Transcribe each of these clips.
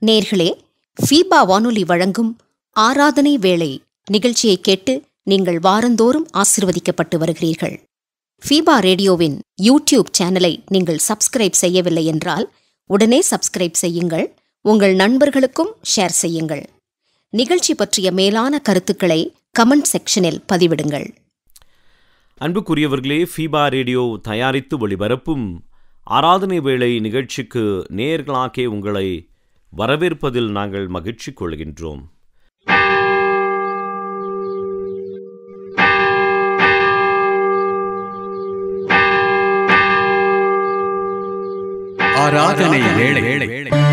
நேர்களே ஃபீபா வானொலி வழங்கும் ஆராதனை வேளை நிகழ்ச்சியை கேட்டு நீங்கள் வாரந்தோறும் ஆசிர்வதிக்கப்பட்டு வருகிறீர்கள் ஃபீபா ரேடியோவின் யூடியூப் சேனலை நீங்கள் சப்ஸ்கிரைப் செய்யவில்லை என்றால் உடனே சப்ஸ்கிரைப் செய்யுங்கள் உங்கள் நண்பர்களுக்கும் ஷேர் செய்யுங்கள் நிகழ்ச்சி பற்றிய மேலான கருத்துக்களை கமெண்ட் செக்ஷனில் பதிவிடுங்கள் அன்புக்குரியவர்களே ஃபீபா ரேடியோ தயாரித்து ஒளிபரப்பும் ஆராதனை வேளை நிகழ்ச்சிக்கு நேர்களாக்கே உங்களை வரவேற்பதில் நாங்கள் மகிழ்ச்சி கொள்கின்றோம் ஆராதனை வேளை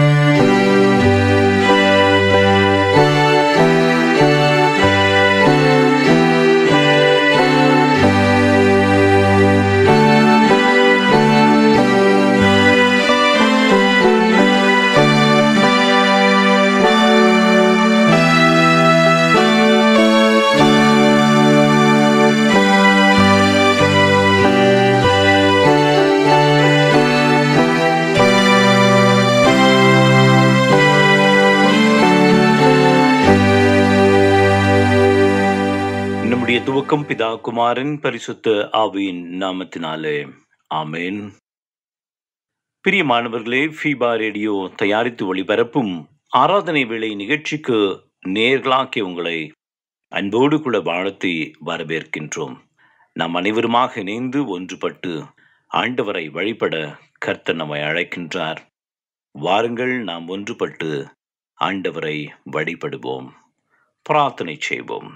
நம்முடைய துவக்கம் பிதா குமாரன் பரிசுத்த ஆவியின் நாமத்தினாலே ஆமேன் பிரியமானவர்களே ஃபீபா ரேடியோ தயாரித்து ஒளிபரப்பும் ஆராதனை வேளை நிகழ்ச்சிக்கு நேர்களாக்கி உங்களை அன்போடு கூட வாழ்த்தி வரவேற்கின்றோம் நாம் அனைவருமாக இணைந்து ஒன்றுபட்டு ஆண்டவரை வழிபட கர்த்தர் நம்மை அழைக்கின்றார் வாருங்கள் நாம் ஒன்றுபட்டு ஆண்டவரை வழிபடுவோம் பிரார்த்தனை செய்வோம்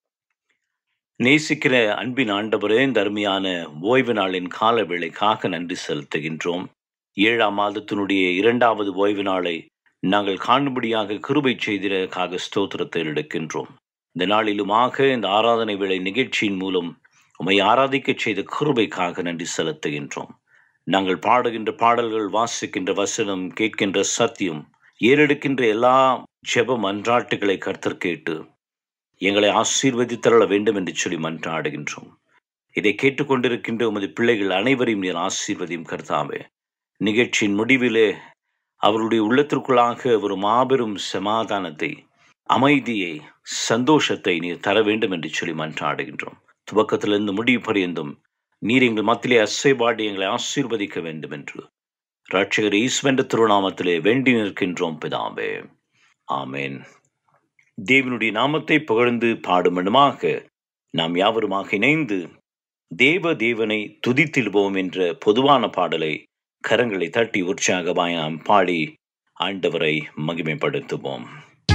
நேசிக்கிற அன்பின் ஆண்டவரே இந்த அருமையான ஓய்வு நாளின் கால வேளைக்காக நன்றி செலுத்துகின்றோம் ஏழாம் மாதத்தினுடைய இரண்டாவது ஓய்வு நாளை நாங்கள் காணும்படியாக கிருபை செய்ததற்காக ஸ்தோத்திரத்தை எடுக்கின்றோம் இந்த நாளிலுமாக இந்த ஆராதனை வேளை நிகழ்ச்சியின் மூலம் உம்மை ஆராதிக்க செய்த கிருபைக்காக நன்றி செலுத்துகின்றோம் நாங்கள் பாடுகின்ற பாடல்கள் வாசிக்கின்ற வசனம் கேட்கின்ற சத்தியம் ஏறெடுக்கின்ற எல்லா ஜெப மன்றாட்டுகளை கர்த்தர் கேட்டு எங்களை ஆசீர்வதித்தருள வேண்டும் என்று சொல்லி மன்றாடுகின்றோம் இதை கேட்டுக்கொண்டிருக்கின்ற உமது பிள்ளைகள் அனைவரையும் நீர் ஆசீர்வதியும் கர்த்தாவே நிகழ்ச்சியின் முடிவிலே அவருடைய உள்ளத்திற்குள்ளாக ஒரு மாபெரும் சமாதானத்தை அமைதியை சந்தோஷத்தை நீர் தர வேண்டும் என்று சொல்லி மன்றாடுகின்றோம் துவக்கத்திலிருந்து முடிவு பரியந்தும் நீர் எங்கள் மத்தியிலே அசைபாடி எங்களை ஆசீர்வதிக்க வேண்டும் என்று ரட்சகர் ஈஸ்வென்ற திருநாமத்திலே வேண்டி நிற்கின்றோம் பிதாவே ஆமேன் தேவனுடைய நாமத்தை புகழ்ந்து பாடுமனுமாக நாம் யாவருமாக இணைந்து தேவ தேவனை துதித்திடுவோம் என்ற பொதுவான பாடலை கரங்களை தட்டி உற்சாகமாய் நாம் பாடி ஆண்டவரை மகிமைப்படுத்துவோம்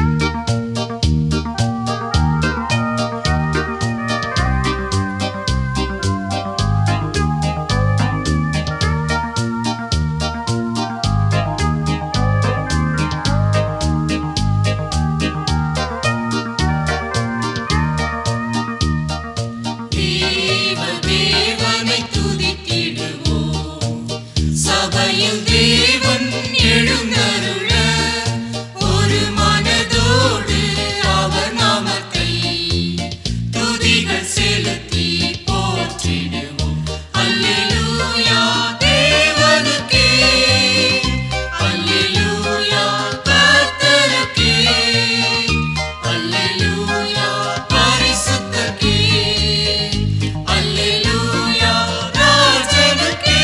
தேவ தேவனை துதித்திடுவோம் சபையில் தேவன் எழுந்தருள ஒரு மனதோடு அவர் நாமத்தை துதிகள் செலுத்தி போற்றிடுவோம் அல்லேலூயா தேவனுக்கே அல்லேலூயா கர்த்தருக்கே அல்லேலூயா பரிசுத்தருக்கே அல்லேலூயா ராஜனுக்கே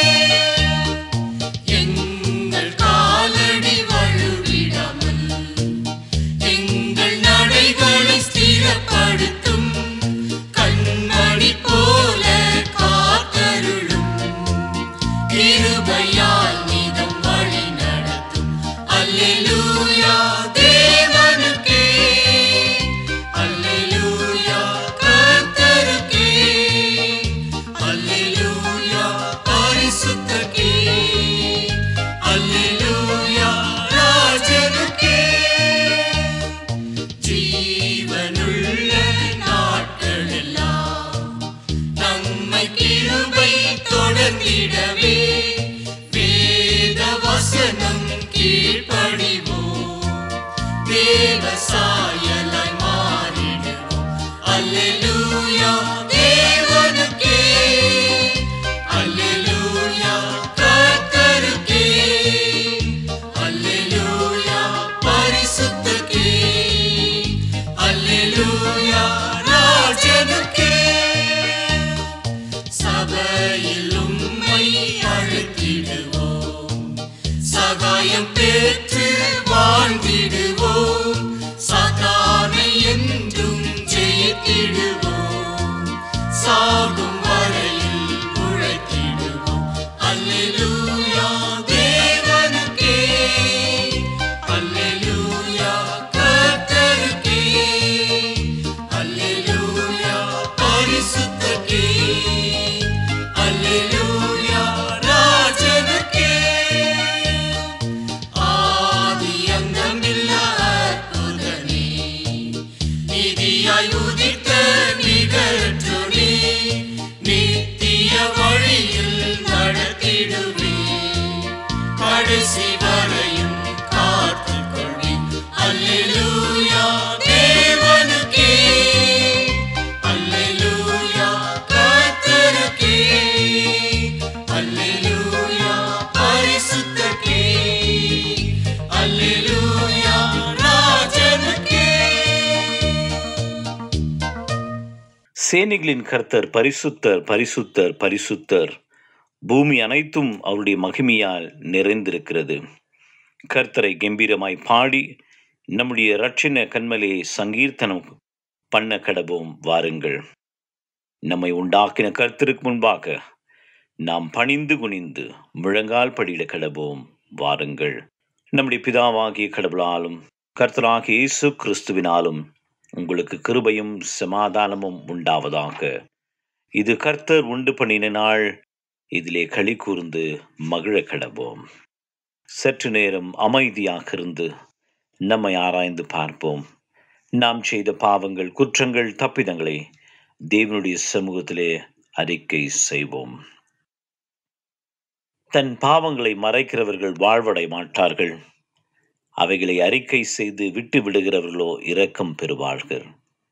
எங்கள் காலடி வழுவிடாமல் எங்கள் நடைகளை ஸ்திரப்படுத்தும் கண்மணி போல காத்தருளும் கிருபையால் நிதம் வழி நடத்தும் அல்லேலூயா தேவனுக்கே அல்லேலூயா கர்த்தருக்கே அல்லேலூயா பரிசுத்தருக்கே அல்லேலூயா ராஜனுக்கே ஜீவனுள்ள நாட்களெல்லாம் நம்மை கிருபை தொடர்ந்திடவே வேத வசனம் கீழ்ப்படிவோம் சேனைகளின் கர்த்தர் பரிசுத்தர் பரிசுத்தர் பரிசுத்தர் பூமி அனைத்தும் அவருடைய மகிமையால் நிறைந்திருக்கிறது கர்த்தரை கம்பீரமாய் பாடி நம்முடைய இரட்சண கண்மலையை சங்கீர்த்தனம் பண்ண கடவோம் வாருங்கள் நம்மை உண்டாக்கின கர்த்தருக்கு முன்பாக நாம் பணிந்து குனிந்து முழங்கால் படியிட கடவோம் வாருங்கள் நம்முடைய பிதாவாகிய கடவுளாலும் கர்த்தராகிய இயேசு கிறிஸ்துவினாலும் உங்களுக்கு கிருபையும் சமாதானமும் உண்டாவதாக இது கர்த்தர் உண்டு பண்ணின நாள் இதிலே களி கூர்ந்து மகிழ கடவோம் சற்று நேரம் அமைதியாக இருந்து நம்மை ஆராய்ந்து பார்ப்போம் நாம் செய்த பாவங்கள் குற்றங்கள் தப்பிதங்களை தேவனுடைய சமூகத்திலே அறிக்கை செய்வோம் தன் பாவங்களை மறைக்கிறவர்கள் வாழ்வடை மாட்டார்கள் அவைகளை அறிக்கை செய்து விட்டு விடுகிறவர்களோ இரக்கம் பெறுவார்கள்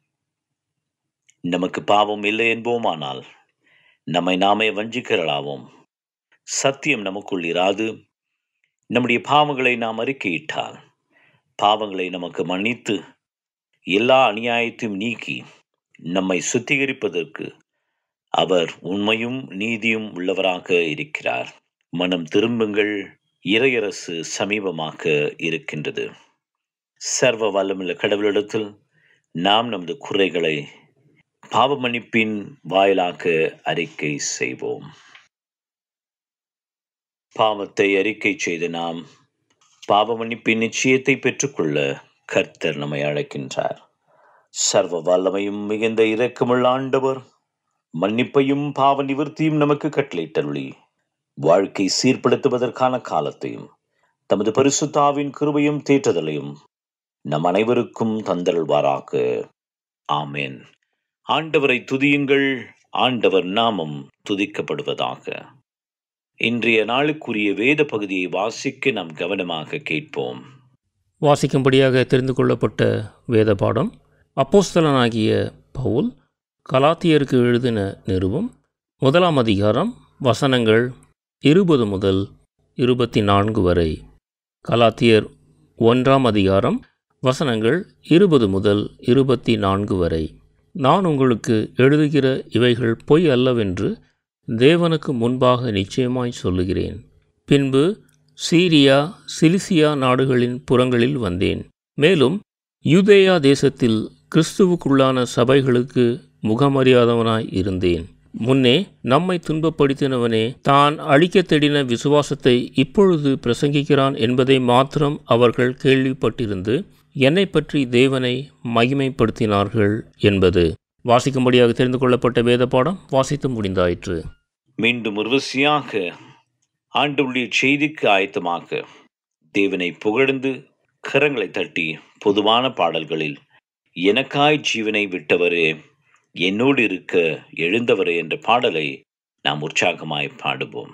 நமக்கு பாவம் இல்லை என்போமானால் நம்மை நாமே வஞ்சிக்கிறலாவோம் சத்தியம் நமக்குள் இராது நம்முடைய பாவங்களை நாம் அறிக்கையிட்டால் பாவங்களை நமக்கு மன்னித்து எல்லா அநியாயத்தையும் நீக்கி நம்மை சுத்திகரிப்பதற்கு அவர் உண்மையும் நீதியும் உள்ளவராக இருக்கிறார் மனம் திரும்புங்கள் இறையரசு சமீபமாக இருக்கின்றது சர்வ வல்லமுள்ள கடவுளிடத்தில் நாம் நமது குறைகளை பாவ மன்னிப்பின் வாயிலாக அறிக்கை செய்வோம் பாவத்தை அறிக்கை செய்து நாம் பாவ மன்னிப்பின் நிச்சயத்தை பெற்றுக்கொள்ள கர்த்தர் நம்மை அழைக்கின்றார் சர்வ வல்லமையும் மிகுந்த இரக்கமுள்ள ஆண்டவர் மன்னிப்பையும் பாவ நிவர்த்தியும் நமக்கு கட்டளையிட்டருளி வாழ்க்கை சீர்படுத்துவதற்கான காலத்தையும் தமது பரிசுத்தாவின் கிருபையும் தேற்றுதலையும் நம் அனைவருக்கும் தந்தருள்வாராக ஆமேன் ஆண்டவரை துதியுங்கள் ஆண்டவர் நாமம் துதிக்கப்படுவதாக இன்றைய நாளுக்குரிய வேத பகுதியை வாசிக்க நாம் கவனமாக கேட்போம் வாசிக்கும்படியாக தெரிந்து கொள்ளப்பட்ட வேத பாடம் அப்போஸ்தலனாகிய பவுல் கலாத்தியருக்கு எழுதின நிருபம் முதலாம் அதிகாரம் வசனங்கள் இருபது முதல் இருபத்தி நான்கு வரை கலாத்தியர் ஒன்றாம் அதிகாரம் வசனங்கள் இருபது முதல் இருபத்தி நான்கு வரை நான் உங்களுக்கு எழுதுகிற இவைகள் பொய் அல்லவென்று தேவனுக்கு முன்பாக நிச்சயமாய் சொல்லுகிறேன் பின்பு சீரியா சிலிசியா நாடுகளின் புறங்களில் வந்தேன் மேலும் யூதேயா தேசத்தில் கிறிஸ்துவுக்குள்ளான சபைகளுக்கு முகமறியாதவனாய் இருந்தேன் முன்னே நம்மை துன்பப்படுத்தினவனே தான் அழிக்கத் தேடின விசுவாசத்தை இப்பொழுது பிரசங்கிக்கிறான் என்பதை மாத்திரம் அவர்கள் கேள்விப்பட்டிருந்து என்னை பற்றி தேவனை மகிமைப்படுத்தினார்கள் என்பது வாசிக்கும்படியாக தெரிந்து கொள்ளப்பட்ட வேத பாடம் வாசித்து முடிந்தாயிற்று மீண்டும் உருவசியாக ஆண்டவருடைய செய்திக்கு ஆயத்தமாக தேவனை புகழ்ந்து கரங்களை தட்டி பொதுவான பாடல்களில் எனக்காய் ஜீவனை விட்டவரே என்னோடு இருக்க எழுந்தவரே என்ற பாடலை நாம் உற்சாகமாய் பாடுவோம்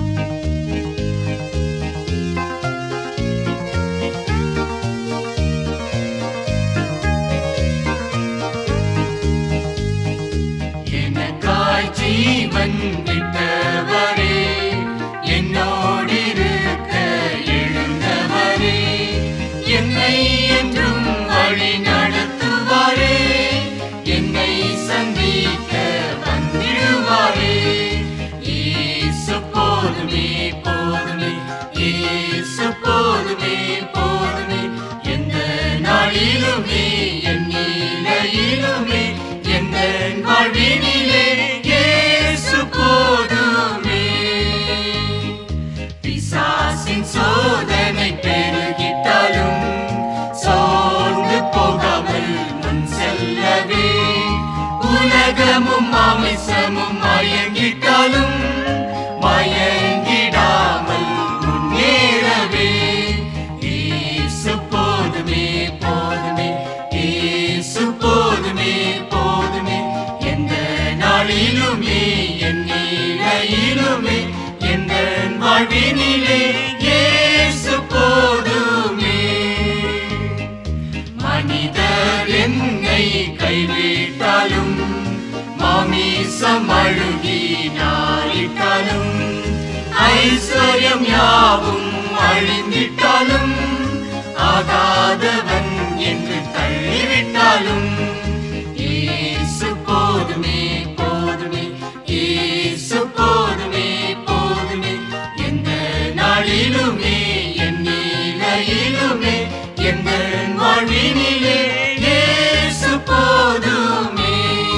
எனக்காய் ஜீவன் விட்டவரே என்னோடிருக்க எழுந்தவரே என்னை என்றும் வழி நடத்துவாரே என்னை சந்திக்க வந்திடுவாரே இயேசு போதுமே போதுமே இயேசு போதுமே போதுமே எந்த நாளிலுமே என் நிலையிலுமே எந்த வாழ்வினிலே இயேசு போதுமே பிசாசின் சோதனை பெருகிட்டாலும் சோர்ந்து போகாமல் முன் செல்லவே உலகமும் மாமிசமும் மயங்கிட்டாலும் மயங்கிடாமல் முன்னேறவே இயேசு போதுமே போதுமே இயேசு போதுமே போதுமே எந்த நாளிலுமே என் நிலையிலுமே எந்த வாழ்வினிலே இயேசு போதுமே மனிதர் என்னை கைவிட்டாலும் மாமிசம் அழுகி நாளிட்டாலும் ஐஸ்வர்யம் யாவும் அழிந்திட்டாலும் ஆகாதவன் என்று தள்ளிவிட்டாலும் இயேசு போதுமே நாளிலுமே எந்த வாழ்வினிலே இயேசு போதுமே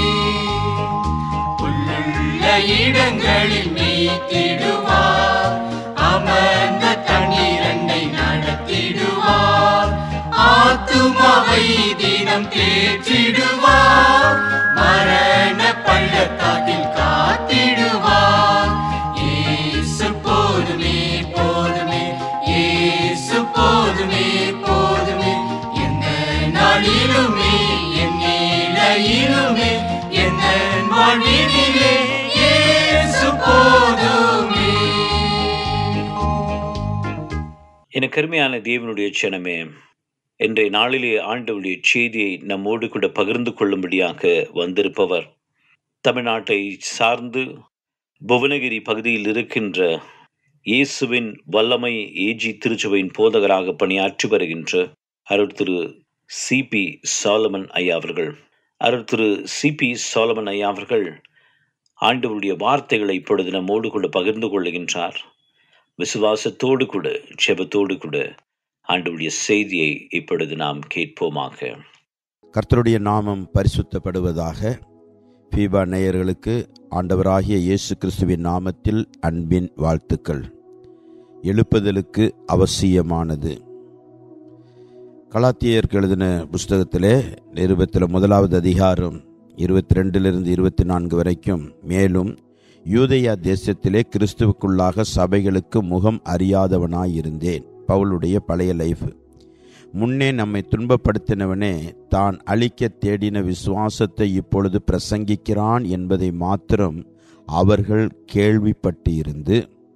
உள்ளுள்ள இடங்களில் மேய்த்திடுவார் அமர்ந்த தண்ணீரண்டை நடத்திடுவார் ஆத்துமாவை தினம் தேற்றிடுவார் மரண பள்ளத்தாக்கில் காத்திடுவார் இயேசு போதுமே போதுமே இயேசு போதுமே போதுமே எந்த நாளிலுமே என் நிலையிலுமே எந்த வாழ்வினிலே இயேசு போதுமே எனக்கு அருமையான தேவனுடைய சனமே இன்றைய நாளிலே ஆண்டவருடைய செய்தியை நம்மோடு கூட பகிர்ந்து கொள்ளும்படியாக வந்திருப்பவர் தமிழ்நாட்டை சார்ந்து புவனகிரி பகுதியில் இருக்கின்ற இயேசுவின் வல்லமை ஏஜி திருச்சுவையின் போதகராக பணியாற்றி வருகின்ற அருள் திரு சிபி சாலமன் ஐயா அவர்கள் அருள் திரு சிபி சாலமன் ஐயா அவர்கள் ஆண்டவருடைய வார்த்தைகளை இப்பொழுது நம்மோடு கூட பகிர்ந்து கொள்ளுகின்றார் விசுவாசத்தோடு கூட ஜெபத்தோடு கூட ஆண்டவருடைய செய்தியை இப்பொழுது நாம் கேட்போமாக கர்த்தருடைய நாமம் பரிசுத்தப்படுவதாக ஃபீபா நேயர்களுக்கு ஆண்டவராகிய இயேசு கிறிஸ்துவின் நாமத்தில் அன்பின் வாழ்த்துக்கள் எழுப்புதலுக்கு அவசியமானது கலாத்தியருக்கு எழுதின புஸ்தகத்திலே நிருபத்தில் முதலாவது அதிகாரம் இருபத்தி ரெண்டிலிருந்து இருபத்தி நான்கு வரைக்கும் மேலும் யூதேயா தேசத்திலே கிறிஸ்துவுக்குள்ளாக சபைகளுக்கு முகம் அறியாதவனாயிருந்தேன் பவுலுடைய பழைய லைஃப் முன்னே நம்மை துன்பப்படுத்தினவனே தான் அழிக்க தேடின விசுவாசத்தை இப்பொழுது பிரசங்கிக்கிறான் என்பதை மாத்திரம் அவர்கள் கேள்விப்பட்டு இருந்து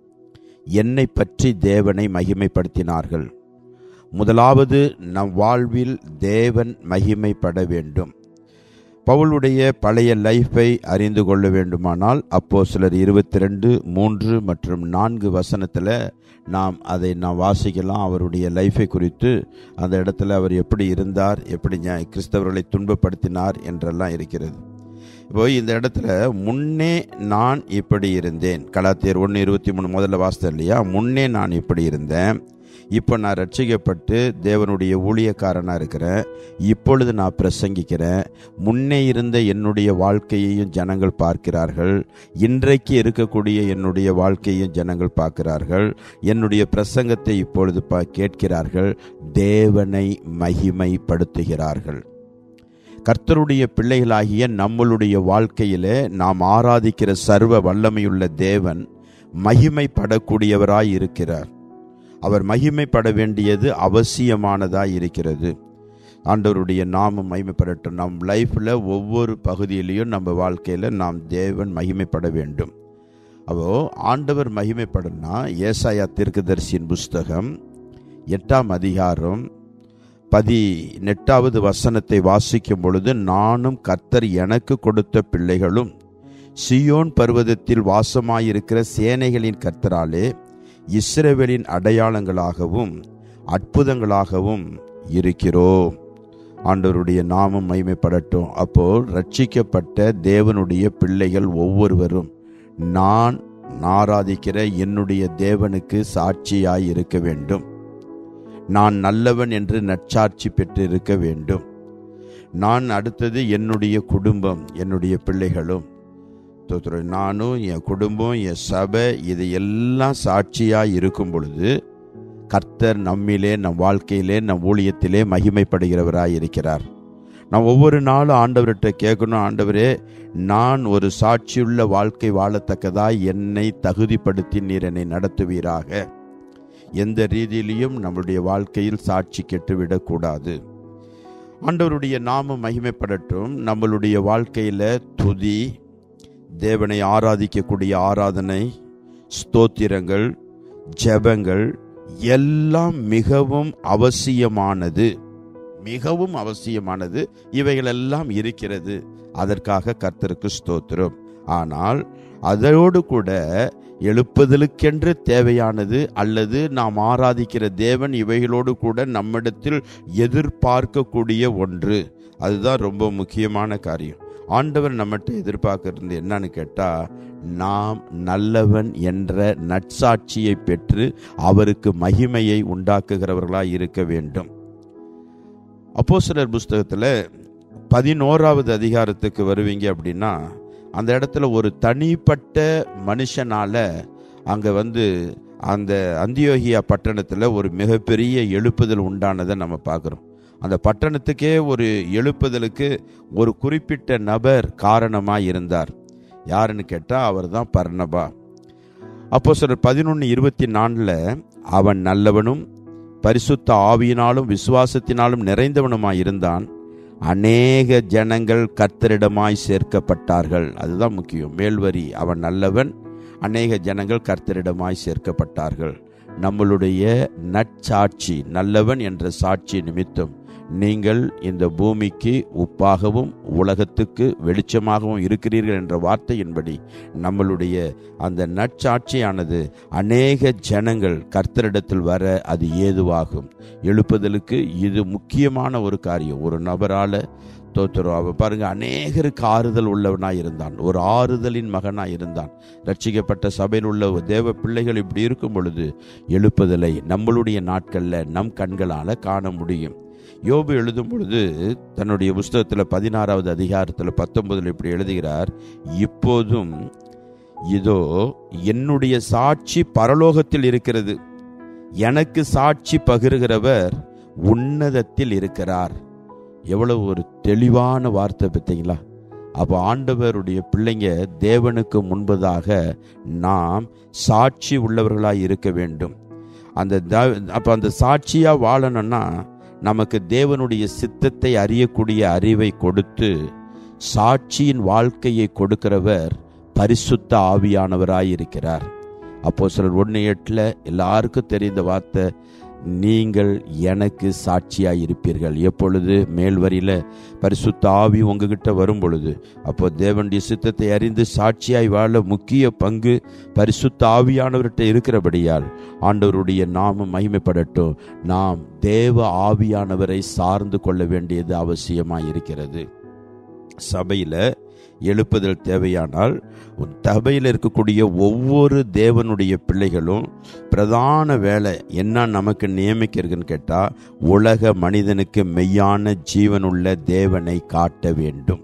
என்னை பற்றி தேவனை மகிமைப்படுத்தினார்கள் முதலாவது நம் வாழ்வில் தேவன் மகிமைப்பட வேண்டும் பவுலுடைய பழைய லைஃபை அறிந்து கொள்ள வேண்டுமானால் அப்போ சிலர் இருபத்தி ரெண்டு மூன்று மற்றும் நான்கு வசனத்தில் நாம் அதை நாம் வாசிக்கலாம் அவருடைய லைஃபை குறித்து அந்த இடத்துல அவர் எப்படி இருந்தார் எப்படி ஞா- கிறிஸ்தவர்களை துன்பப்படுத்தினார் என்றெல்லாம் இருக்கிறது இப்போ இந்த இடத்துல முன்னே நான் இப்படி இருந்தேன் கலாத்தியர் ஒன்று இருபத்தி மூணு முதல்ல வாசித்தேன் இல்லையா முன்னே நான் இப்படி இருந்தேன் இப்போ நான் ரட்சிக்கப்பட்டு தேவனுடைய ஊழியக்காரனாக இருக்கிறேன் இப்பொழுது நான் பிரசங்கிக்கிறேன் முன்னே இருந்த என்னுடைய வாழ்க்கையையும் ஜனங்கள் பார்க்கிறார்கள் இன்றைக்கு இருக்கக்கூடிய என்னுடைய வாழ்க்கையையும் ஜனங்கள் பார்க்கிறார்கள் என்னுடைய பிரசங்கத்தை இப்பொழுது பா கேட்கிறார்கள் தேவனை மகிமைப்படுத்துகிறார்கள் கர்த்தருடைய பிள்ளைகளாகிய நம்மளுடைய வாழ்க்கையிலே நாம் ஆராதிக்கிற சர்வ வல்லமையுள்ள தேவன் மகிமைப்படக்கூடியவராய் இருக்கிறார் அவர் மகிமைப்பட வேண்டியது அவசியமானதாய் இருக்கிறது ஆண்டவருடைய நாமம் மகிமைப்படட்டும் நம் லைஃப்பில் ஒவ்வொரு பகுதியிலையும் நம்ம வாழ்க்கையில் நாம் தேவன் மகிமைப்பட வேண்டும் அப்போ ஆண்டவர் மகிமைப்படணும்னா ஏசாயா தீர்க்கதரிசியின் புஸ்தகம் எட்டாம் அதிகாரம் பதினெட்டாவது வசனத்தை வாசிக்கும் பொழுது நானும் கர்த்தர் எனக்கு கொடுத்த பிள்ளைகளும் சியோன் பர்வதத்தில் வாசமாயிருக்கிற சேனைகளின் கர்த்தராலே இஸ்ரவேலின் அடையாளங்களாகவும் அற்புதங்களாகவும் இருக்கிறோம் ஆண்டவருடைய நாமம் மகிமைப்படட்டும் அப்போ ரட்சிக்கப்பட்ட தேவனுடைய பிள்ளைகள் ஒவ்வொருவரும் நான் ஆராதிக்கிற என்னுடைய தேவனுக்கு சாட்சியாய் இருக்க வேண்டும் நான் நல்லவன் என்று நற்சாட்சி பெற்றிருக்க வேண்டும் நான் அடுத்தது என்னுடைய குடும்பம் என்னுடைய பிள்ளைகளும் தோத்திரம் நானும் என் குடும்பம் என் சபை இது எல்லாம் சாட்சியாக இருக்கும் பொழுது கர்த்தர் நம்மிலே நம் வாழ்க்கையிலே நம் ஊழியத்திலே மகிமைப்படுகிறவராய் இருக்கிறார் நான் ஒவ்வொரு நாளும் ஆண்டவர்கிட்ட கேட்கணும் ஆண்டவரே நான் ஒரு சாட்சியுள்ள வாழ்க்கை வாழத்தக்கதாய் என்னை தகுதிப்படுத்தி நீர் என்னை நடத்துவீராக எந்த ரீதியிலையும் நம்முடைய வாழ்க்கையில் சாட்சி கெட்டுவிடக்கூடாது ஆண்டவருடைய நாமம் மகிமைப்படட்டும் நம்மளுடைய வாழ்க்கையில் துதி தேவனை ஆராதிக்கக்கூடிய ஆராதனை ஸ்தோத்திரங்கள் ஜெபங்கள் எல்லாம் மிகவும் அவசியமானது மிகவும் அவசியமானது இவைகளெல்லாம் இருக்கிறது அதற்காக கர்த்தருக்கு ஸ்தோத்திரம் ஆனால் அதோடு கூட எழுப்புதலுக்கென்று தேவையானது அல்லது நாம் ஆராதிக்கிற தேவன் இவைகளோடு கூட நம்மிடத்தில் எதிர்பார்க்கக்கூடிய ஒன்று அதுதான் ரொம்ப முக்கியமான காரியம் ஆண்டவர் நம்மகிட்ட எதிர்பார்க்கறது என்னன்னு கேட்டால் நாம் நல்லவன் என்ற நற்சாட்சியை பெற்று அவருக்கு மகிமையை உண்டாக்குகிறவர்களாய் இருக்க வேண்டும் அப்போஸ்தலர் புஸ்தகத்தில் பதினோராவது அதிகாரத்துக்கு வருவீங்க அப்படின்னா அந்த இடத்துல ஒரு தனிப்பட்ட மனுஷனால அங்கே வந்து அந்த அந்தியோகியா பட்டணத்தில் ஒரு மிகப்பெரிய எழுப்புதல் உண்டானதை நம்ம பார்க்குறோம் அந்த பட்டணத்துக்கே ஒரு எழுப்புதலுக்கு ஒரு குறிப்பிட்ட நபர் காரணமாக இருந்தார் யாருன்னு கேட்டால் அவர் தான் பர்ணபா அப்போ சிலர் பதினொன்று இருபத்தி நாலில் அவன் நல்லவனும் பரிசுத்த ஆவியினாலும் விசுவாசத்தினாலும் நிறைந்தவனுமாய் இருந்தான் அநேக ஜனங்கள் கர்த்தரிடமாய் சேர்க்கப்பட்டார்கள் அதுதான் முக்கியம் மேல்வரி அவன் நல்லவன் அநேக ஜனங்கள் கர்த்தரிடமாய் சேர்க்கப்பட்டார்கள் நம்மளுடைய நற்சாட்சி நல்லவன் என்ற சாட்சி நிமித்தம் நீங்கள் இந்த பூமிக்கு உப்பாகவும் உலகத்துக்கு வெளிச்சமாகவும் இருக்கிறீர்கள் என்ற வார்த்தையின்படி நம்மளுடைய அந்த நற்சாட்சியானது அநேக ஜனங்கள் கர்த்தரிடத்தில் வர அது ஏதுவாகும் எழுப்புதலுக்கு இது முக்கியமான ஒரு காரியம் ஒரு நபரால் தோத்துரும் அவன் பாருங்க அநேகருக்கு ஆறுதல் உள்ளவனாய் இருந்தான் ஒரு ஆறுதலின் மகனாய் இருந்தான் ரட்சிக்கப்பட்ட சபையில் உள்ள தேவ பிள்ளைகள் இப்படி இருக்கும் பொழுது எழுப்புதலை நம்மளுடைய நாட்களில் நம் கண்களால் காண முடியும் யோபு எழுதும் பொழுது தன்னுடைய புஸ்தகத்தில் பதினாறாவது அதிகாரத்தில் பத்தொன்பதில் இப்படி எழுதுகிறார் இப்போதும் இதோ என்னுடைய சாட்சி பரலோகத்தில் இருக்கிறது எனக்கு சாட்சி பகிர்கிறவர் உன்னதத்தில் இருக்கிறார் எவ்வளவு ஒரு தெளிவான வார்த்தை பார்த்தீங்களா அப்போ ஆண்டவருடைய பிள்ளைங்க தேவனுக்கு முன்பதாக நாம் சாட்சி உள்ளவர்களாய் இருக்க வேண்டும் அந்த அப்போ அந்த சாட்சியாக வாழணும்னா நமக்கு தேவனுடைய சித்தத்தை அறியக்கூடிய அறிவை கொடுத்து சாட்சியின் வாழ்க்கையை கொடுக்கிறவர் பரிசுத்த ஆவியானவராய் இருக்கிறார் அப்போ சிலர் ஒன்று எட்டில் எல்லாருக்கும் தெரிந்த வார்த்தை நீங்கள் எனக்கு சாட்சியாய் இருப்பீர்கள் எப்பொழுது மேல் வரியில பரிசுத்த ஆவி உங்ககிட்ட வரும் பொழுது அப்போ தேவனுடைய சித்தத்தை அறிந்து சாட்சியாய் வாழ முக்கிய பங்கு பரிசுத்த ஆவியானவர்கிட்ட இருக்கிறபடியால் ஆண்டவருடைய நாமம் மகிமைப்படட்டும் நாம் தேவ ஆவியானவரை சார்ந்து கொள்ள வேண்டியது அவசியமாய் இருக்கிறது சபையில் எழுப்புதல் தேவையானால் சபையில் இருக்கக்கூடிய ஒவ்வொரு தேவனுடைய பிள்ளைகளும் பிரதான வேலை என்ன நமக்கு நியமிக்கிறதுன்னு கேட்டால் உலக மனிதனுக்கு மெய்யான ஜீவனுள்ள தேவனை காட்ட வேண்டும்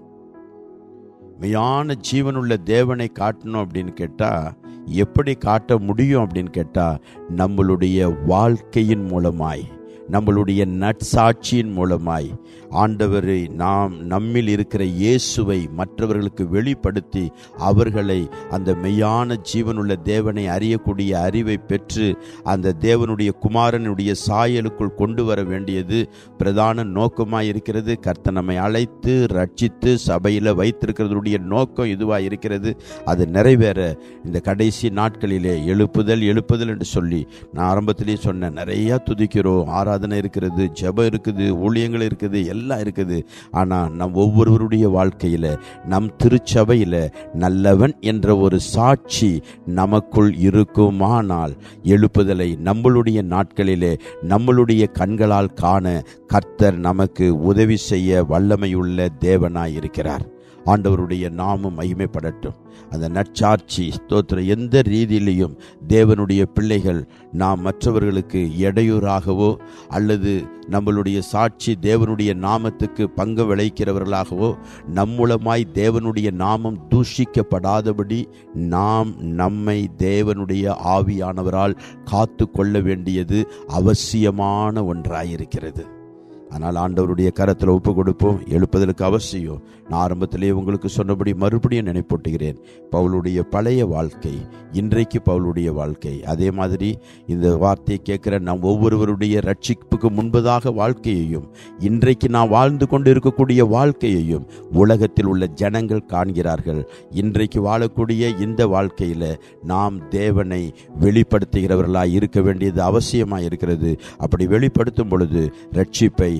மெய்யான ஜீவனுள்ள தேவனை காட்டணும் அப்படின்னு கேட்டால் எப்படி காட்ட முடியும் அப்படின்னு கேட்டால் நம்மளுடைய வாழ்க்கையின் மூலமாய் நம்மளுடைய நற்சாட்சியின் மூலமாய் ஆண்டவரை நாம் நம்மில் இருக்கிற இயேசுவை மற்றவர்களுக்கு வெளிப்படுத்தி அவர்களை அந்த மெய்யான ஜீவனுள்ள தேவனை அறியக்கூடிய அறிவை பெற்று அந்த தேவனுடைய குமாரனுடைய சாயலுக்குள் கொண்டு வர வேண்டியது பிரதான நோக்கமாக இருக்கிறது கர்த்த நம்மை அழைத்து ரட்சித்து சபையில் வைத்திருக்கிறதுடைய நோக்கம் இதுவாக இருக்கிறது அது நிறைவேற இந்த கடைசி நாட்களிலே எழுப்புதல் எழுப்புதல் என்று சொல்லி நான் ஆரம்பத்திலேயே சொன்னேன் நிறையா துதிக்கிறோம் ஆராதனை இருக்கிறது ஜெபம் இருக்குது ஊழியங்கள் இருக்குது எல்லாம் இருக்குது ஆனால் நம் ஒவ்வொருவருடைய வாழ்க்கையில் நம் திருச்சபையில் நல்லவன் என்ற ஒரு சாட்சி நமக்குள் இருக்குமானால் எழுப்புதலை நம்மளுடைய நாட்களிலே நம்மளுடைய கண்களால் காண கர்த்தர் நமக்கு உதவி செய்ய வல்லமையுள்ள தேவனாய் இருக்கிறார் ஆண்டவருடைய நாமம் மகிமைப்படட்டும் அந்த நற்சாட்சி ஸ்தோத்திரம் எந்த ரீதியிலையும் தேவனுடைய பிள்ளைகள் நாம் மற்றவர்களுக்கு இடையூறாகவோ அல்லது நம்மளுடைய சாட்சி தேவனுடைய நாமத்துக்கு பங்கு விளைக்கிறவர்களாகவோ நம்மூலமாய் தேவனுடைய நாமம் தூஷிக்கப்படாதபடி நாம் நம்மை தேவனுடைய ஆவியானவரால் காத்து கொள்ள வேண்டியது அவசியமான ஒன்றாயிருக்கிறது ஆனால் ஆண்டவருடைய கரத்தில் ஒப்பு கொடுப்போம் எழுப்பதற்கு அவசியம் நான் ஆரம்பத்திலே உங்களுக்கு சொன்னபடி மறுபடியும் நினைப்பூட்டுகிறேன் பவுலுடைய பழைய வாழ்க்கை இன்றைக்கு பவுலுடைய வாழ்க்கை அதே மாதிரி இந்த வார்த்தையை கேட்குற நம் ஒவ்வொருவருடைய ரட்சிப்புக்கு முன்பதாக வாழ்க்கையையும் இன்றைக்கு நான் வாழ்ந்து கொண்டு இருக்கக்கூடிய வாழ்க்கையையும் உலகத்தில் உள்ள ஜனங்கள் காண்கிறார்கள் இன்றைக்கு வாழக்கூடிய இந்த வாழ்க்கையில் நாம் தேவனை வெளிப்படுத்துகிறவர்களாய் இருக்க வேண்டியது அவசியமாக இருக்கிறது அப்படி வெளிப்படுத்தும் பொழுது ரட்சிப்பை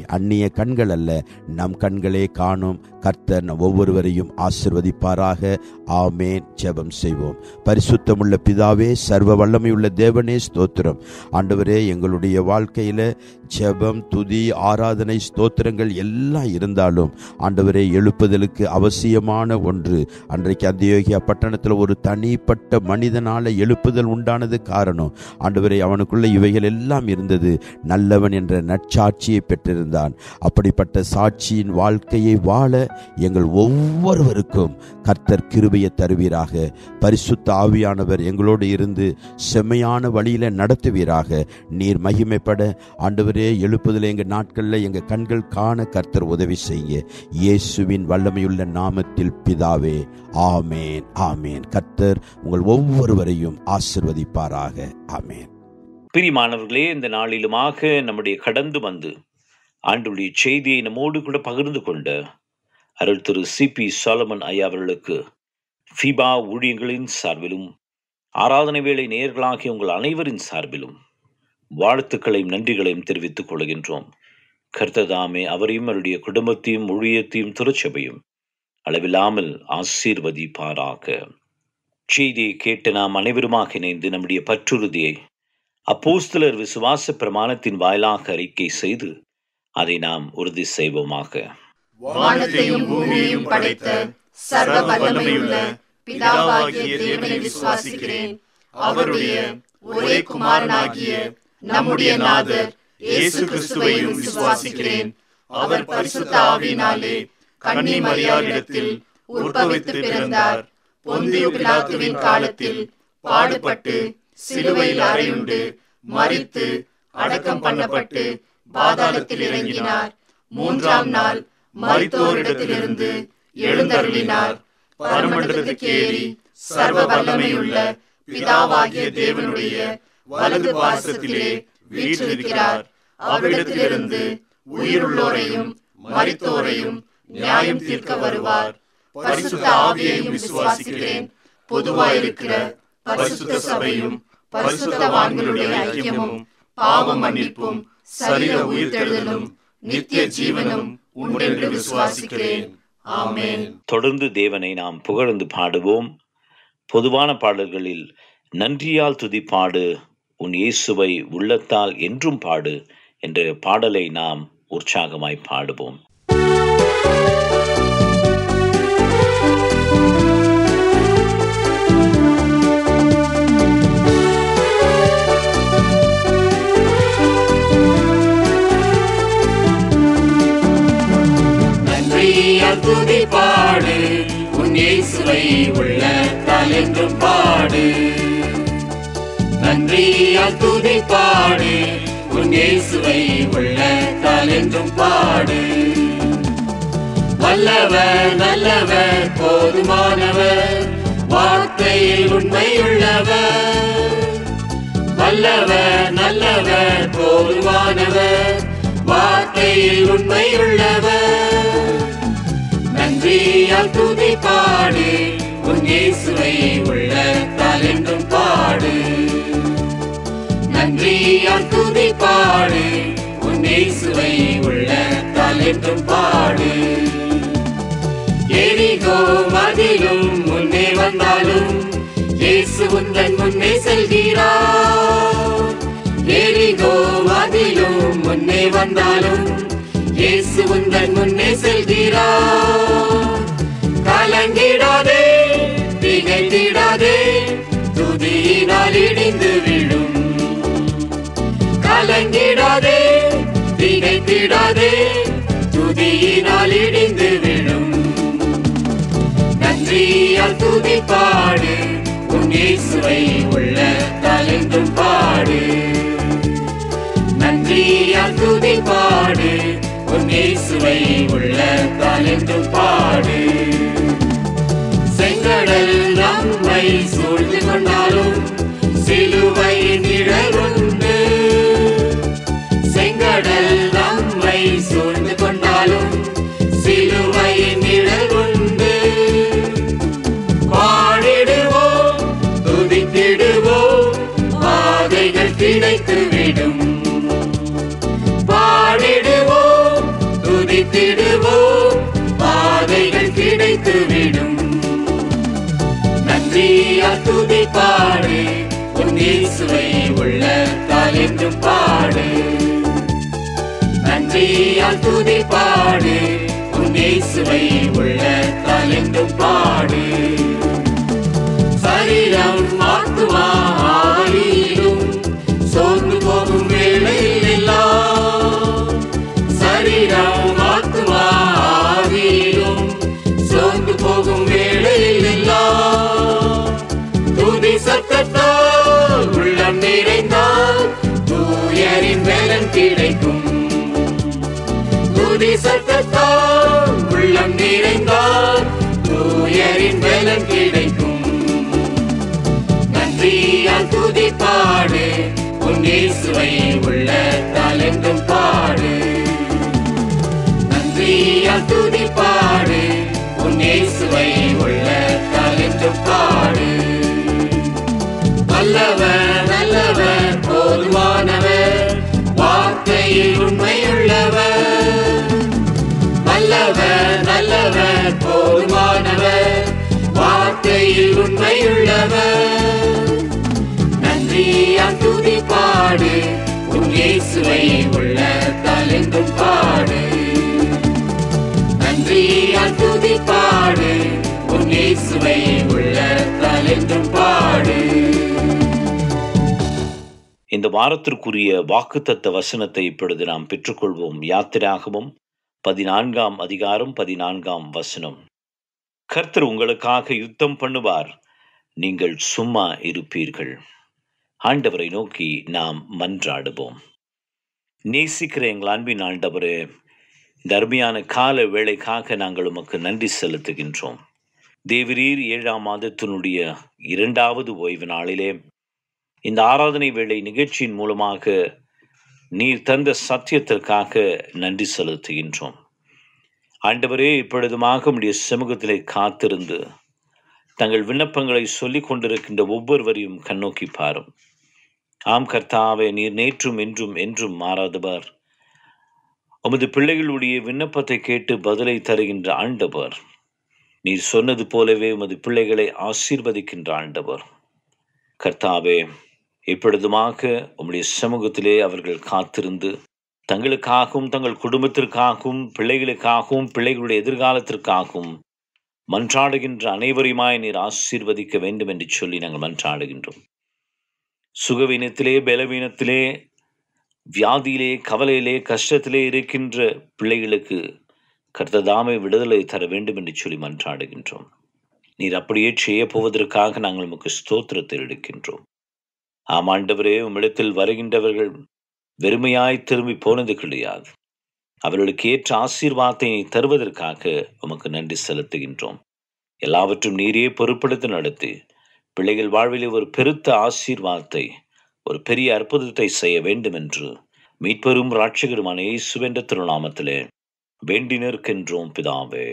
அந்நிய கண்கள் அல்ல நம் கண்களே காணும் கர்த்தர் நம் ஒவ்வொருவரையும் ஆசிர்வதிப்பாராக ஆமேன் ஜெபம் செய்வோம் பரிசுத்தமுள்ள பிதாவே சர்வ வல்லமையுள்ள தேவனே ஸ்தோத்திரம் ஆண்டவரே எங்களுடைய வாழ்க்கையில ஜெபம் துதி ஆராதனை ஸ்தோத்திரங்கள் எல்லாம் இருந்தாலும் ஆண்டவரே எழுப்புதலுக்கு அவசியமான ஒன்று அன்றைக்கு அந்தியோகியா பட்டணத்தில் ஒரு தனிப்பட்ட மனிதனால எழுப்புதல் உண்டானது காரணம் ஆண்டவரே அவனுக்குள்ள இவைகள் எல்லாம் இருந்தது நல்லவன் என்ற நற்சாட்சியை பெற்றிருந்தான் அப்படிப்பட்ட சாட்சியின் வாழ்க்கையை வாழ எங்கள் ஒவ்வொருவருக்கும் கர்த்தர் கிருபையை தருவீராக பரிசுத்த ஆவியானவர் எங்களோடு இருந்து செம்மையான வழியில நடத்துவீராக நீர் மகிமைப்பட ஆண்டவரே எழுப்புதல் எங்க நாட்களில் எங்க கண்கள் காண கர்த்தர் உதவி செய்ய இயேசுவின் வல்லமையுள்ள நாமத்தில் பிதாவே ஆமேன் ஆமேன் கர்த்தர் உங்கள் ஒவ்வொருவரையும் ஆசிர்வதிப்பாராக ஆமேன் பிரிமானவர்களே இந்த நாளிலுமாக நம்முடைய கடந்து வந்து ஆண்டுடைய செய்தியை நம்மோடு கூட பகிர்ந்து கொண்ட அருள் திரு சி பி சாலமன் ஐயா அவர்களுக்கு ஃபிபா ஊழியங்களின் சார்பிலும் ஆராதனை வேளை நேயர்களாகிய உங்கள் அனைவரின் சார்பிலும் வாழ்த்துக்களையும் நன்றிகளையும் தெரிவித்துக் கொள்கின்றோம் கர்த்ததாமே அவரையும் அவருடைய குடும்பத்தையும் ஊழியத்தையும் திருச்சபையும் அளவில்லாமல் ஆசீர்வதிப்பாராக செய்தியை கேட்டு நாம் அனைவருமாக இணைந்து நம்முடைய பற்றுறுதியை அப்போஸ்தலர் விசுவாச பிரமாணத்தின் வாயிலாக அறிக்கை செய்து அதை நாம் உறுதி செய்வோமாக வானத்தையும் பூமியையும் படைத்த சர்வ வல்லமையுள்ள பிதாவாகிய தேவனை விசுவாசிக்கிறேன் அவருடைய ஒரே குமாரனாகிய நம்முடைய நாதர் இயேசு கிறிஸ்துவையும் விசுவாசிக்கிறேன் அவர் பரிசுத்த ஆவியினாலே கன்னி மரியாளிடத்தில் உற்பவித்து பிறந்தார் பொந்தியு பிலாத்துவின் காலத்தில் பாடுபட்டு சிலுவையில் அறையுண்டு மரித்து அடக்கம் பண்ணப்பட்டு பாதாளத்தில் இறங்கினார் மூன்றாம் நாள் மரித்தோரிடத்திலிருந்து எழுந்தருளினார் பரமண்டலத்துக்கு ஏறி சர்வ வல்லமையுள்ள பிதாவாகிய தேவனுடைய வலது பாசத்திலே வீற்றிருக்கிறார் அவ்விடத்திலிருந்து உயிருள்ளோரையும் மரித்தோரையும் நியாயம் தீர்க்க வருவார் பரிசுத்த ஆவியையும் விசுவாசிக்கிறேன் பொதுவாயிருக்கிற பரிசுத்த சபையும் பரிசுத்தவான்களுடைய ஐக்கியமும் பாவ மன்னிப்பும் சரீர உயிர்த்தெழுதலும் நித்திய ஜீவனும் உண்டென்று விசுவாசிக்கிறேன் ஆமென் தொடர்ந்து தேவனை நாம் புகழ்ந்து பாடுவோம் பொதுவான பாடல்களில் நன்றியால் துதிப்பாடு உன் இயேசுவை உள்ளத்தால் என்றும் பாடு என்ற பாடலை நாம் உற்சாகமாய் பாடுவோம் நன்றியால் துதி பாடு உன் இயேசுவை உள்ளத்தால் என்றும் பாடு நன்றியால் துதி பாடு உன் இயேசுவை உள்ளத்தால் என்றும் பாடு வல்லவர் நல்லவர் போதுமானவர் வார்த்தையில் உண்மையுள்ளவர் வல்லவர் நல்லவர் போதுமானவர் வார்த்தையில் உண்மையுள்ளவர் நன்றியால் துதி பாடு உன் இயேசுவை உள்ளத்தால் என்றும் பாடு நன்றியால் துதி பாடு உன் இயேசுவை உள்ளத்தால் என்றும் பாடு எரிகோ மதிலும் முன்னே வந்தாலும் இயேசு உந்தன் முன்னே செல்கிறார் எரிகோ மதிலும் முன்னே வந்தாலும் இயேசு உந்தன் முன்னே செல்கிறார் கலங்கிடாதே திகைத்திடாதே துதியினால் இடிந்து விடும் கலங்கிடாதே திகைத்திடாதே துதியினால் இடிந்து விடும் நன்றியால் துதி பாடு உன் இயேசுவை உள்ள என்றும் பாடு நன்றியால் துதி பாடு உன் இயேசுவை உள்ள என்றும் பாடு செங்கடல் நம்மை சூழ்ந்து கொண்டாலும் சிலுவை நிழலுண்டு செங்கடல் நம்மை சூழ்ந்து கொண்டாலும் சிலுவை நிழலுண்டு பாடிடுவோம் துதித்திடுவோம் பாதைகள் கிடைத்து விடும் பாடிடுவோம் பாடு உன் இயேசுவை உள்ளத்தால் என்றும் பாடு நன்றியால் துதி பாடு உன் இயேசுவை உள்ளத்தால் என்றும் பாடு சரீரம் ஆத்துமா ஆவியிலும் சோர்ந்து போகும் வேளையில் எல்லாம் சரீரம் ஆத்துமா ஆவியிலும் சோர்ந்து போகும் வேளையில் எல்லாம் துதி சத்தத்தால் உள்ளம் நிறைந்தால் தூயரின் பலன் கிடைக்கும் துதி சத்தத்தால் உள்ளம் நிறைந்தால் தூயரின் பலன் கிடைக்கும் நன்றியால் துதி பாடு உன் இயேசுவை உள்ளத்தால் என்றும் பாடு நன்றியால் துதி பாடு உன் இயேசுவை உள்ளத்தால் என்றும் பாடு நல்லவர் நல்லவர் போதுமானவர் வார்த்தையில் உண்மையுள்ளவர் நல்லவர் நல்லவர் போதுமானவர் வார்த்தையில் உண்மையுள்ளவர் நன்றியால் துதி பாடு உன் இயேசுவை உள்ளத்தால் என்றும் பாடு நன்றியால் துதி பாடு உன் இயேசுவை உள்ளத்தால் என்றும் பாடு இந்த வாரத்திற்குரிய வாக்குத்தத்த வசனத்தை இப்பொழுது நாம் பெற்றுக்கொள்வோம் யாத்திராகவும் பதினான்காம் அதிகாரம் பதினான்காம் வசனம் கர்த்தர் உங்களுக்காக யுத்தம் பண்ணுவார் நீங்கள் சும்மா இருப்பீர்கள் ஆண்டவரை நோக்கி நாம் மன்றாடுவோம் நேசிக்கிற எங்கள் அன்பின் ஆண்டவரே இந்த அருமையான கால வேளைக்காக நாங்கள் உமக்கு நன்றி செலுத்துகின்றோம் தேவரீர் ஏழாம் மாதத்தினுடைய இரண்டாவது ஓய்வு நாளிலே இந்த ஆராதனை வேளை நிகழ்ச்சியின் மூலமாக நீர் தந்த சத்தியத்திற்காக நன்றி செலுத்துகின்றோம் ஆண்டவரே இப்பொழுதுமாக உடைய சமூகத்திலே காத்திருந்து தங்கள் விண்ணப்பங்களை சொல்லிக் கொண்டிருக்கின்ற ஒவ்வொருவரையும் கண்ணோக்கி பாரும் ஆம் கர்த்தாவே நீர் நேற்றும் என்றும் என்றும் மாறாதவர் உமது பிள்ளைகளுடைய விண்ணப்பத்தை கேட்டு பதிலை தருகின்ற ஆண்டவர் நீர் சொன்னது போலவே உமது பிள்ளைகளை ஆசீர்வதிக்கின்ற ஆண்டவர் கர்த்தாவே இப்பொழுதுமாக உம்முடைய சமூகத்திலே அவர்கள் காத்திருந்து தங்களுக்காகவும் தங்கள் குடும்பத்திற்காகவும் பிள்ளைகளுக்காகவும் பிள்ளைகளுடைய எதிர்காலத்திற்காகவும் மன்றாடுகின்ற அனைவரையுமாய் நீர் ஆசீர்வதிக்க வேண்டும் என்று சொல்லி நாங்கள் மன்றாடுகின்றோம் சுகவீனத்திலே பலவீனத்திலே வியாதியிலே கவலையிலே கஷ்டத்திலே இருக்கின்ற பிள்ளைகளுக்கு கர்த்ததாமை விடுதலை தர வேண்டும் என்று சொல்லி மன்றாடுகின்றோம் நீர் அப்படியே செய்ய போவதற்காக நாங்கள் உமக்கு ஸ்தோத்திரத்தை எடுக்கின்றோம் ஆம் ஆண்டவரே உம்மிடத்தில் வருகின்றவர்கள் வெறுமையாய் திரும்பி போனது கிடையாது அவர்களுக்கு ஏற்ற ஆசீர்வாதத்தை நீ தருவதற்காக உமக்கு நன்றி செலுத்துகின்றோம் எல்லாவற்றும் நீரே பொறுப்படுத்தி நடத்தி பிள்ளைகள் வாழ்விலே ஒரு பெருத்த ஆசீர்வாதத்தை ஒரு பெரிய அற்புதத்தை செய்ய வேண்டும் என்று மீட்பெரும் ராட்சகருமான இயேசுவென்ற திருநாமத்திலே வேண்டி நிற்கின்றோம் பிதாவே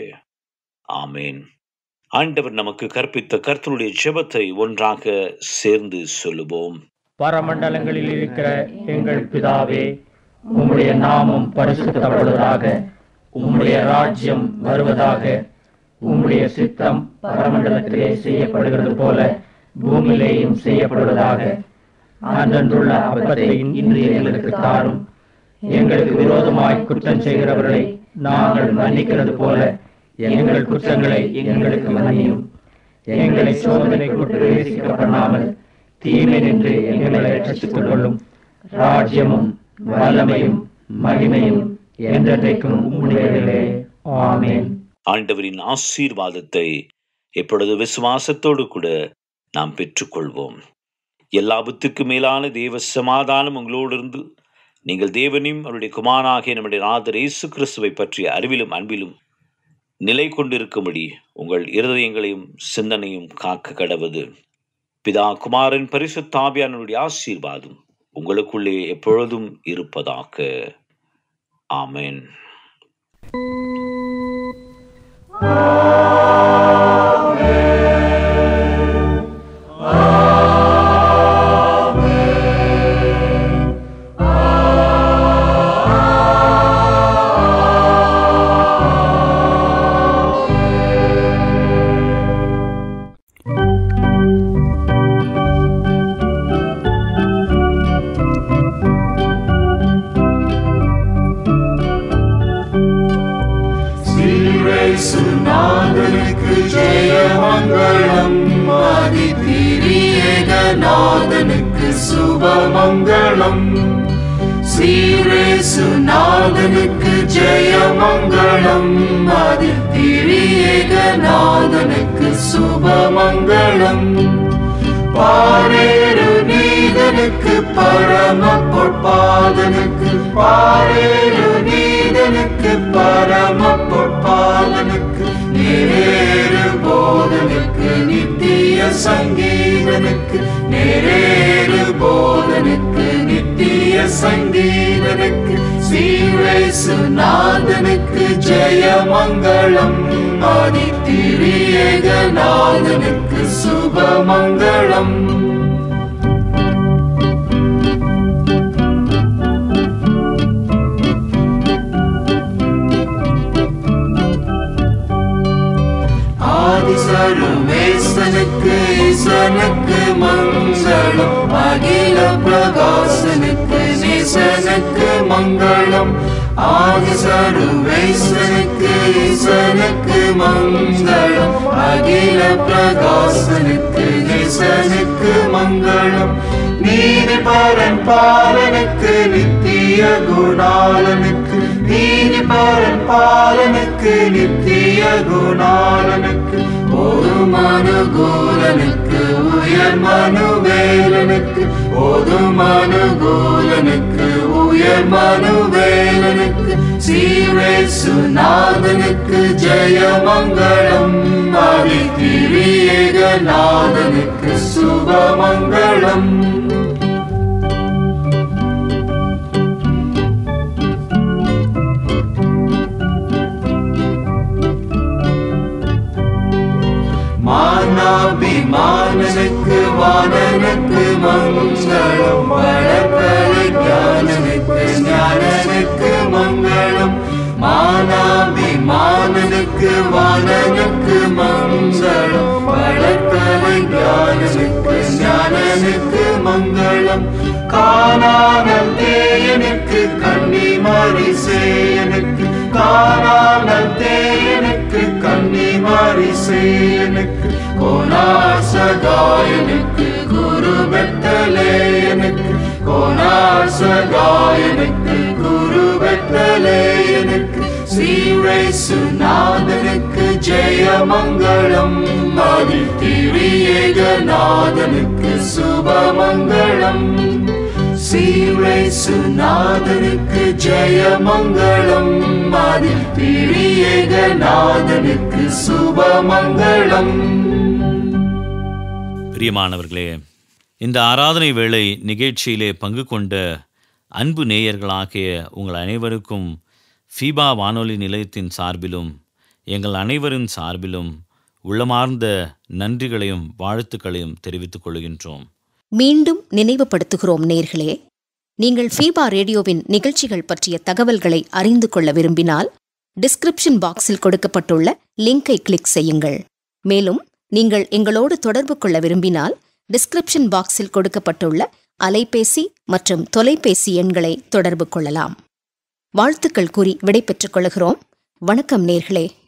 ஆமேன் ஆண்டவர் நமக்கு கற்பித்த கர்த்தருடைய ஜெபத்தை ஒன்றாக சேர்ந்து சொல்லுவோம் பரமண்டலங்களில் இருக்கிற எங்கள் பிதாவே உம்முடைய நாமம் பரிசுத்தப்படுவதாக உம்முடைய ராஜ்யம் வருவதாக உம்முடைய சித்தம் பரமண்டலத்திலே செய்யப்படுகிறது போல பூமியிலேயும் செய்யப்படுவதாக அன்றன்றுள்ள அப்பத்தை இன்று எங்களுக்கு தாரும் எங்களுக்கு விரோதமாய் குற்றம் செய்கிறவர்களை நாங்கள் மன்னிக்கிறது போல எங்கள் குற்றங்களை எங்களுக்கு மன்னியும் எங்களை சோதனைக்கு பிரவேசிக்க பண்ணாமல் தீமை நின்று எங்களை ரட்சித்துக் கொள்ளும் ராஜ்யமும் வல்லமையும் மகிமையும் என்றென்றைக்கும் உம்முடையதிலே ஆமென் ஆண்டவரின் ஆசீர்வாதத்தை இப்பொழுது விசுவாசத்தோடு கூட நாம் பெற்றுக்கொள்வோம் எல்லாவற்றுக்கும் மேலான தேவ சமாதானம் உங்களோடு இருந்து நீங்கள் தேவனையும் அவருடைய குமாராகிய நம்முடைய நாதர் இயேசு கிறிஸ்துவை பற்றிய அறிவிலும் அன்பிலும் நிலை கொண்டிருக்கும்படி உங்கள் இருதயங்களையும் சிந்தனையும் காக்க கடவது பிதா குமாரன் பரிசுத்தாபியானுடைய ஆசீர்வாதம் உங்களுக்குள்ளே எப்பொழுதும் இருப்பதாக ஆமென் நாதனுக்கு ஜெயமங்களம் ஆதித்திரியேக நாதனுக்கு சுபமங்களம் ஸ்ரீரேசு நாதனுக்கு ஜெயமங்களம் ஆதித்திரியேக நாதனுக்கு சுபமங்களம் பாரேரு நீதனுக்கு பரம பொற்பாதனுக்கு பாரேரு நீதனுக்கு பரம பொற்பாதனுக்கு நேரேறு போதனுக்கு நித்திய சங்கீதனுக்கு நேரேறு போதனுக்கு நித்திய சங்கீதனுக்கு ஸ்ரீரேசு நாதனுக்கு ஜெயமங்களம் ஆதித்திரியேக நாதனுக்கு சுபமங்களம் ஆதிசருவேசனுக்கு ஈசனுக்கு மங்களம் அகில பிரகாசனுக்கு நேசனுக்கு மங்களம் ஆதிசருவேசனுக்கு ஈசனுக்கு மங்களம் அகில பிரகாசனுக்கு நேசனுக்கு மங்களம் நீதி பரன் பாலனுக்கு நித்திய குணாலனுக்கு நீதி பரன் பாலனுக்கு நித்திய குணாலனுக்கு ஒரு மனுகூலனுக்கு உயர் மனுவேலனுக்கு ஒரு மனுகூலனுக்கு உயர் மனுவேலனுக்கு சீரேசு நாதனுக்கு ஜெயமங்களம் ஆதித்திரியேக நாதனுக்கு சுபமங்களம் மானாபிமானனுக்கு வானனுக்கு மங்களம் வளர்க்கலை ஞானனுக்கு ஞானனுக்கு மங்களம் மானாபிமானனுக்கு வானனுக்கு மங்களம் வளர்க்கலை ஞானனுக்கு ஞானனுக்கு மங்களம் காணாமல் தேயனுக்கு கன்னிமாரி சேயனுக்கு காணாமல் தேயனுக்கு கன்னிமாரி சேயனுக்கு கோணாசகாயனுக்கு குரு பெத்தலேயனுக்கு கோணாசகாயனுக்கு குரு பெத்தலேயனுக்கு ஸ்ரீரேசு நாதனுக்கு ஜெயமங்களம் ஆதித்திரியேக நாதனுக்கு சுபமங்களம் ஸ்ரீரேசு நாதனுக்கு ஜெயமங்களம் ஆதித்திரியேக நாதனுக்கு சுபமங்களம் பிரியமானவர்களே இந்த ஆராதனை வேளை நிகழ்ச்சியிலே பங்கு கொண்ட அன்பு நேயர்களாகிய உங்கள் அனைவருக்கும் ஃபீபா வானொலி நிலையத்தின் சார்பிலும் எங்கள் அனைவரின் சார்பிலும் உள்ளமார்ந்த நன்றிகளையும் வாழ்த்துக்களையும் தெரிவித்துக் கொள்கின்றோம் மீண்டும் நினைவுபடுத்துகிறோம் நேர்களே நீங்கள் ஃபீபா ரேடியோவின் நிகழ்ச்சிகள் பற்றிய தகவல்களை அறிந்து கொள்ள விரும்பினால் டிஸ்கிரிப்ஷன் பாக்ஸில் கொடுக்கப்பட்டுள்ள லிங்கை கிளிக் செய்யுங்கள் மேலும் நீங்கள் எங்களோடு தொடர்பு கொள்ள விரும்பினால் டிஸ்கிரிப்ஷன் பாக்ஸில் கொடுக்கப்பட்டுள்ள அலைபேசி மற்றும் தொலைபேசி எண்களை தொடர்பு கொள்ளலாம் வாழ்த்துக்கள் கூறி விடைபெற்றுக் கொள்கிறோம் வணக்கம் நேர்களே